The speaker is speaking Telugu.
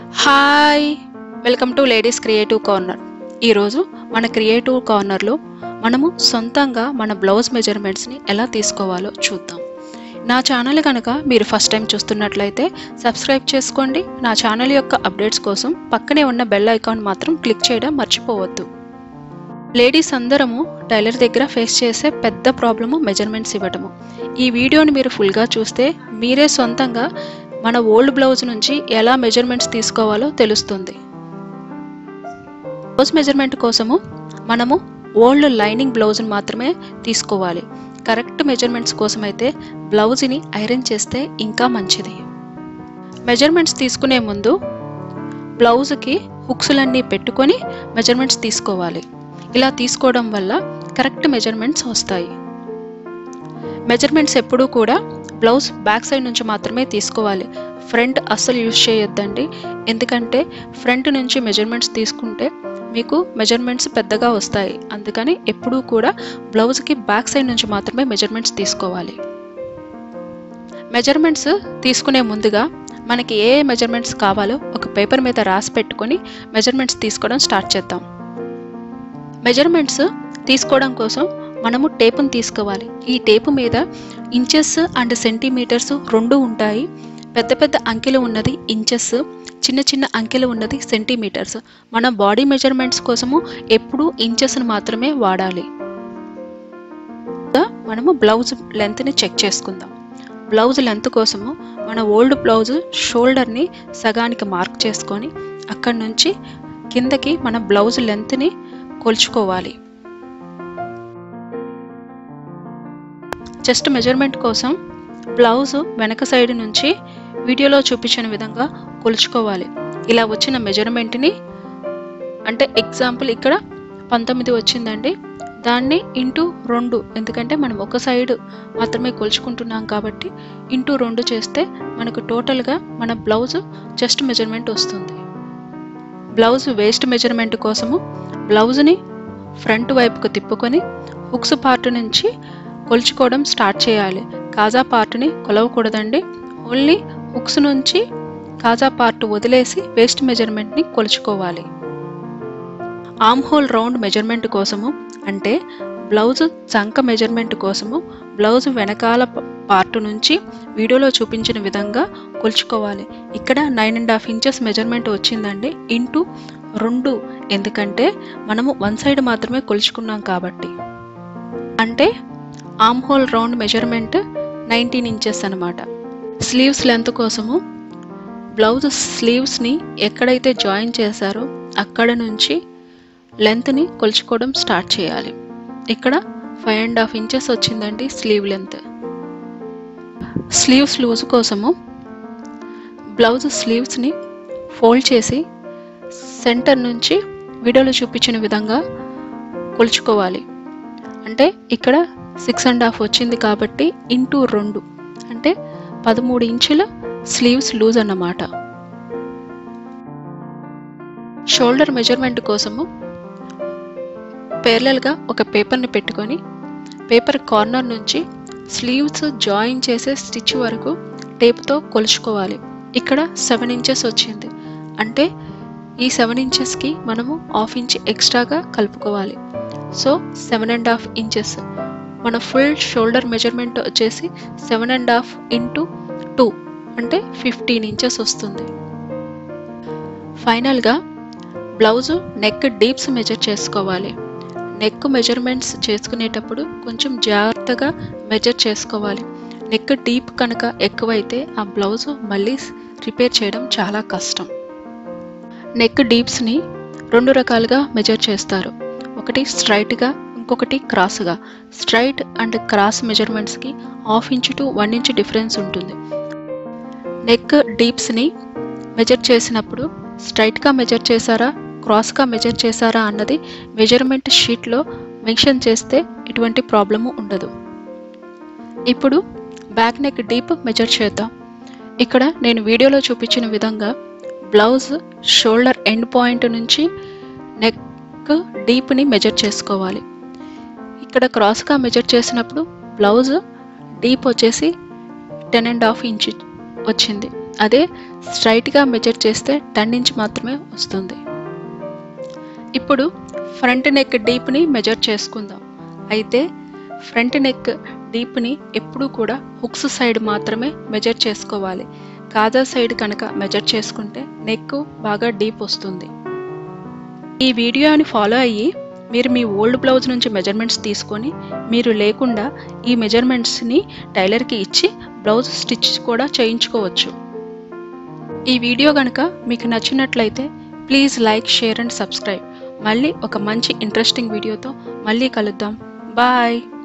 hi welcome to ladies creative corner ఈరోజు మన క్రియేటివ్ కార్నర్లో మనము సొంతంగా మన బ్లౌజ్ మెజర్మెంట్స్ని ఎలా తీసుకోవాలో చూద్దాం నా ఛానల్ కనుక మీరు ఫస్ట్ టైం చూస్తున్నట్లయితే సబ్స్క్రైబ్ చేసుకోండి నా ఛానల్ యొక్క అప్డేట్స్ కోసం పక్కనే ఉన్న బెల్ ఐకాన్ మాత్రం క్లిక్ చేయడం మర్చిపోవద్దు లేడీస్ అందరము టైలర్ దగ్గర ఫేస్ చేసే పెద్ద ప్రాబ్లము మెజర్మెంట్స్ ఇవ్వటము ఈ వీడియోని మీరు ఫుల్గా చూస్తే మీరే సొంతంగా మన ఓల్డ్ బ్లౌజ్ నుంచి ఎలా మెజర్మెంట్స్ తీసుకోవాలో తెలుస్తుంది బ్లౌజ్ మెజర్మెంట్ కోసము మనము ఓల్డ్ లైనింగ్ బ్లౌజ్ని మాత్రమే తీసుకోవాలి కరెక్ట్ మెజర్మెంట్స్ కోసం అయితే బ్లౌజ్ని ఐరన్ చేస్తే ఇంకా మంచిది మెజర్మెంట్స్ తీసుకునే ముందు బ్లౌజ్కి హుక్స్లన్నీ పెట్టుకొని మెజర్మెంట్స్ తీసుకోవాలి ఇలా తీసుకోవడం వల్ల కరెక్ట్ మెజర్మెంట్స్ వస్తాయి మెజర్మెంట్స్ ఎప్పుడూ కూడా బ్లౌజ్ బ్యాక్ సైడ్ నుంచి మాత్రమే తీసుకోవాలి ఫ్రంట్ అస్సలు యూజ్ చేయొద్దండి ఎందుకంటే ఫ్రంట్ నుంచి మెజర్మెంట్స్ తీసుకుంటే మీకు మెజర్మెంట్స్ పెద్దగా వస్తాయి అందుకని ఎప్పుడూ కూడా బ్లౌజ్కి బ్యాక్ సైడ్ నుంచి మాత్రమే మెజర్మెంట్స్ తీసుకోవాలి మెజర్మెంట్స్ తీసుకునే ముందుగా మనకి ఏ మెజర్మెంట్స్ కావాలో ఒక పేపర్ మీద రాసి పెట్టుకొని మెజర్మెంట్స్ తీసుకోవడం స్టార్ట్ చేద్దాం మెజర్మెంట్స్ తీసుకోవడం కోసం మనము టేపును తీసుకోవాలి ఈ టేపు మీద ఇంచెస్ అండ్ సెంటీమీటర్స్ రెండు ఉంటాయి పెద్ద పెద్ద అంకెలు ఉన్నది ఇంచెస్ చిన్న చిన్న అంకెలు ఉన్నది సెంటీమీటర్స్ మన బాడీ మెజర్మెంట్స్ కోసము ఎప్పుడూ ఇంచెస్ను మాత్రమే వాడాలి మనము బ్లౌజ్ లెంత్ని చెక్ చేసుకుందాం బ్లౌజ్ లెంత్ కోసము మన ఓల్డ్ బ్లౌజ్ షోల్డర్ని సగానికి మార్క్ చేసుకొని అక్కడి నుంచి కిందకి మన బ్లౌజ్ లెంత్ని కొలుచుకోవాలి చెస్ట్ మెజర్మెంట్ కోసం బ్లౌజ్ వెనక సైడ్ నుంచి వీడియోలో చూపించిన విధంగా కొలుచుకోవాలి ఇలా వచ్చిన మెజర్మెంట్ని అంటే ఎగ్జాంపుల్ ఇక్కడ పంతొమ్మిది వచ్చిందండి దాన్ని ఇంటూ రెండు ఎందుకంటే మనం ఒక సైడ్ మాత్రమే కొలుచుకుంటున్నాం కాబట్టి ఇంటూ రెండు చేస్తే మనకు టోటల్గా మన బ్లౌజ్ చెస్ట్ మెజర్మెంట్ వస్తుంది బ్లౌజ్ వేస్ట్ మెజర్మెంట్ కోసము బ్లౌజ్ని ఫ్రంట్ వైపుకు తిప్పుకొని హుక్స్ పార్ట్ నుంచి కొలుచుకోవడం స్టార్ట్ చేయాలి కాజా పార్ట్ని కొలవకూడదండి ఓన్లీ హుక్స్ నుంచి కాజా పార్ట్ వదిలేసి వేస్ట్ మెజర్మెంట్ని కొలుచుకోవాలి ఆమ్ హోల్ రౌండ్ మెజర్మెంట్ కోసము అంటే బ్లౌజ్ చంక మెజర్మెంట్ కోసము బ్లౌజ్ వెనకాల పార్ట్ నుంచి వీడియోలో చూపించిన విధంగా కొలుచుకోవాలి ఇక్కడ nine and half inches measurement వచ్చిందండి ఇంటూ రెండు ఎందుకంటే మనము వన్ సైడ్ మాత్రమే కొలుచుకున్నాం కాబట్టి అంటే arm hole round measurement nineteen inches అనమాట స్లీవ్స్ లెంత్ కోసము బ్లౌజ్ స్లీవ్స్ని ఎక్కడైతే జాయిన్ చేశారో అక్కడ నుంచి లెంత్ని కొలుచుకోవడం స్టార్ట్ చేయాలి ఇక్కడ ఫైవ్ అండ్ హాఫ్ ఇంచెస్ వచ్చిందండి స్లీవ్ లెంత్ స్లీవ్స్ లూజ్ కోసము బ్లౌజ్ స్లీవ్స్ని ఫోల్డ్ చేసి సెంటర్ నుంచి వీడియోలో చూపించిన విధంగా కొలుచుకోవాలి అంటే ఇక్కడ సిక్స్ అండ్ హాఫ్ వచ్చింది కాబట్టి ఇంటూ రెండు అంటే పదమూడు ఇంచుల స్లీవ్స్ లూజ్ అన్నమాట షోల్డర్ మెజర్మెంట్ కోసము పేర్లల్గా ఒక పేపర్ని పెట్టుకొని పేపర్ కార్నర్ నుంచి స్లీవ్స్ జాయిన్ చేసే స్టిచ్ వరకు టేప్తో కొలుచుకోవాలి ఇక్కడ సెవెన్ ఇంచెస్ వచ్చింది అంటే ఈ సెవెన్ ఇంచెస్కి మనము హాఫ్ ఇంచ్ ఎక్స్ట్రాగా కలుపుకోవాలి so seven and half inches మన ఫుల్ షోల్డర్ మెజర్మెంట్ వచ్చేసి seven and half into two అంటే ఫిఫ్టీన్ ఇంచెస్ వస్తుంది ఫైనల్గా బ్లౌజు నెక్ డీప్స్ మెజర్ చేసుకోవాలి నెక్ మెజర్మెంట్స్ చేసుకునేటప్పుడు కొంచెం జాగ్రత్తగా మెజర్ చేసుకోవాలి నెక్ డీప్ కనుక ఎక్కువైతే ఆ బ్లౌజ్ మళ్ళీ రిపేర్ చేయడం చాలా కష్టం నెక్ డీప్స్ని రెండు రకాలుగా మెజర్ చేస్తారు ఒకటి స్ట్రైట్గా ఇంకొకటి క్రాస్గా స్ట్రైట్ అండ్ క్రాస్ మెజర్మెంట్స్కి half inch to one inch difference ఉంటుంది నెక్ డీప్స్ని మెజర్ చేసినప్పుడు స్ట్రైట్గా మెజర్ చేశారా క్రాస్గా మెజర్ చేశారా అన్నది మెజర్మెంట్ షీట్లో మెన్షన్ చేస్తే ఎటువంటి ప్రాబ్లము ఉండదు ఇప్పుడు బ్యాక్ నెక్ డీప్ మెజర్ చేద్దాం ఇక్కడ నేను వీడియోలో చూపించిన విధంగా బ్లౌజ్ షోల్డర్ ఎండ్ పాయింట్ నుంచి నెక్ డీప్ని మెజర్ చేసుకోవాలి ఇక్కడ క్రాస్గా మెజర్ చేసినప్పుడు బ్లౌజ్ డీప్ వచ్చేసి టెన్ అండ్ హాఫ్ ఇంచ్ వచ్చింది అదే స్ట్రైట్గా మెజర్ చేస్తే టెన్ ఇంచ్ మాత్రమే వస్తుంది ఇప్పుడు ఫ్రంట్ నెక్ డీప్ని మెజర్ చేసుకుందాం అయితే ఫ్రంట్ నెక్ డీప్ని ఎప్పుడూ కూడా హుక్స్ సైడ్ మాత్రమే మెజర్ చేసుకోవాలి కాజా సైడ్ కనుక మెజర్ చేసుకుంటే నెక్ బాగా డీప్ వస్తుంది ఈ వీడియోని ఫాలో అయ్యి మీరు మీ ఓల్డ్ బ్లౌజ్ నుంచి మెజర్మెంట్స్ తీసుకొని మీరు లేకుండా ఈ మెజర్మెంట్స్ని టైలర్కి ఇచ్చి బ్లౌజ్ స్టిచ్ కూడా చేయించుకోవచ్చు ఈ వీడియో కనుక మీకు నచ్చినట్లయితే please like share and subscribe మళ్ళీ ఒక మంచి ఇంట్రెస్టింగ్ వీడియోతో మళ్ళీ కలుద్దాం బాయ్